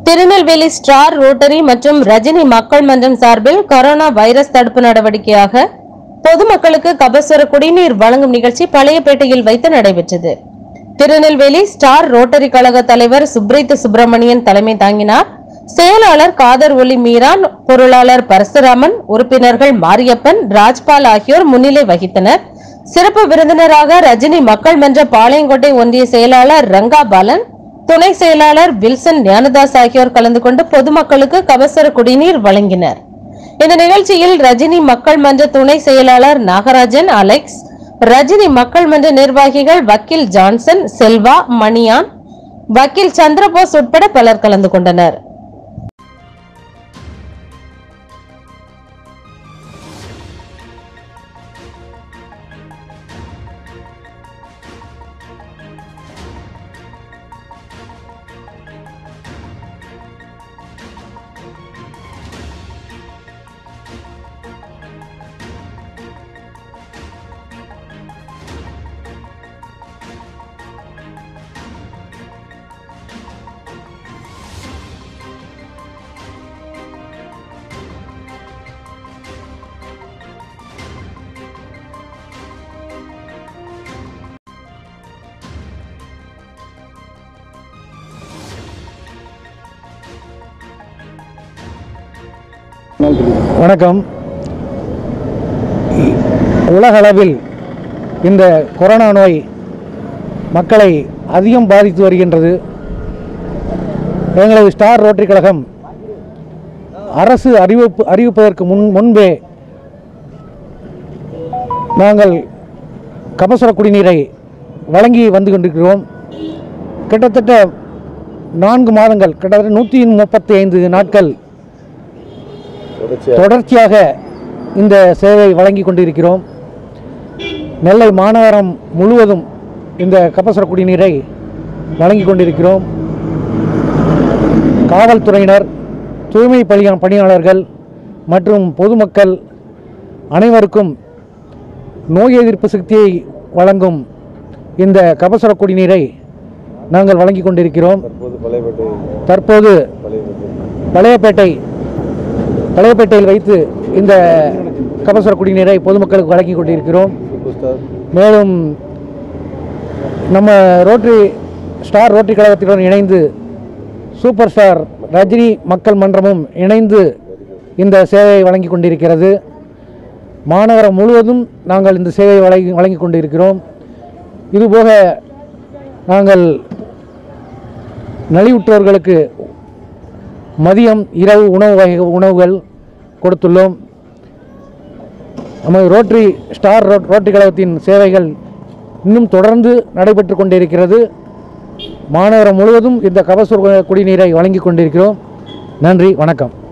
Tirunelveli star rotary மற்றும் ரஜினி மக்கள் மன்றம் சார்பில் கொரோனா வைரஸ் தடுப்பு நடவடிக்கையாக பொதுமக்களுக்கு கபசுர குடிநீர் வழங்கும் நிகழ்ச்சி பழையப்பேட்டையில் வைத்து நடைபெற்றது திருநெல்வேலி ஸ்டார் ரோட்டரி கழக தலைவர் சுப்ரீத் சுப்பிரமணியன் தலைமை தாங்கினார் செயலாளர் காதர் ஒலி மீரான் பொருளாளர் பரசுராமன் உறுப்பினர்கள் மாரியப்பன் ராஜ்பால் ஆகியோர் முன்னிலை வகித்தனர் சிறப்பு விருந்தினராக ரஜினி மக்கள் மன்ற பாளையங்கோட்டை ஒன்றிய செயலாளர் ரங்கா பாலன் துணை செயலாளர் வில்சன் ஞானதாஸ் ஆகியோர் கலந்து கொண்டு பொதுமக்களுக்கு கபசுர குடிநீர் வழங்கினர் இந்த நிகழ்ச்சியில் ரஜினி மக்கள் மன்ற துணை செயலாளர் நாகராஜன் அலெக்ஸ் ரஜினி மக்கள் மன்ற நிர்வாகிகள் வக்கீல் ஜான்சன் செல்வா மணியான் வக்கீல் சந்திரபோஸ் உட்பட பலர் கலந்து கொண்டனர் வணக்கம் உலகளவில் இந்த கொரோனா நோய் மக்களை அதிகம் பாதித்து வருகின்றது எங்களது ஸ்டார் ரோட்டரி கழகம் அரசு அறிவிப்பு அறிவிப்பதற்கு முன் முன்பே நாங்கள் கபசுர குடிநீரை வழங்கி வந்து கொண்டிருக்கிறோம் கிட்டத்தட்ட நான்கு மாதங்கள் கிட்டத்தட்ட நூற்றி முப்பத்தி ஐந்து நாட்கள் தொடர்ச்சியாக இந்த சேவை வழங்கி கொண்டிருக்கிறோம் நெல்லை மாநகரம் முழுவதும் இந்த கபசுர குடிநீரை வழங்கி கொண்டிருக்கிறோம் காவல்துறையினர் தூய்மை பணியா பணியாளர்கள் மற்றும் பொதுமக்கள் அனைவருக்கும் நோய் எதிர்ப்பு சக்தியை வழங்கும் இந்த கபசுர குடிநீரை நாங்கள் வழங்கி கொண்டிருக்கிறோம் தற்போது பழையப்பேட்டை பழையப்பேட்டையில் வைத்து இந்த கபசுர குடிநீரை பொதுமக்களுக்கு வழங்கி கொண்டிருக்கிறோம் மேலும் நம்ம ரோட்டரி ஸ்டார் ரோட்டரி கழகத்துடன் இணைந்து சூப்பர் ஸ்டார் ரஜினி மக்கள் மன்றமும் இணைந்து இந்த சேவையை வழங்கி கொண்டிருக்கிறது மாநகரம் முழுவதும் நாங்கள் இந்த சேவையை வழங்கி வழங்கி கொண்டிருக்கிறோம் இதுபோக நாங்கள் நலிவுற்றோர்களுக்கு மதியம் இரவு உணவு வகை உணவுகள் கொடுத்துள்ளோம் நமது ரோட்டரி ஸ்டார் ரோட் ரோட்டரி கழகத்தின் சேவைகள் இன்னும் தொடர்ந்து நடைபெற்று கொண்டிருக்கிறது மாநகரம் முழுவதும் இந்த கபசுர குடிநீரை வழங்கி கொண்டிருக்கிறோம் நன்றி வணக்கம்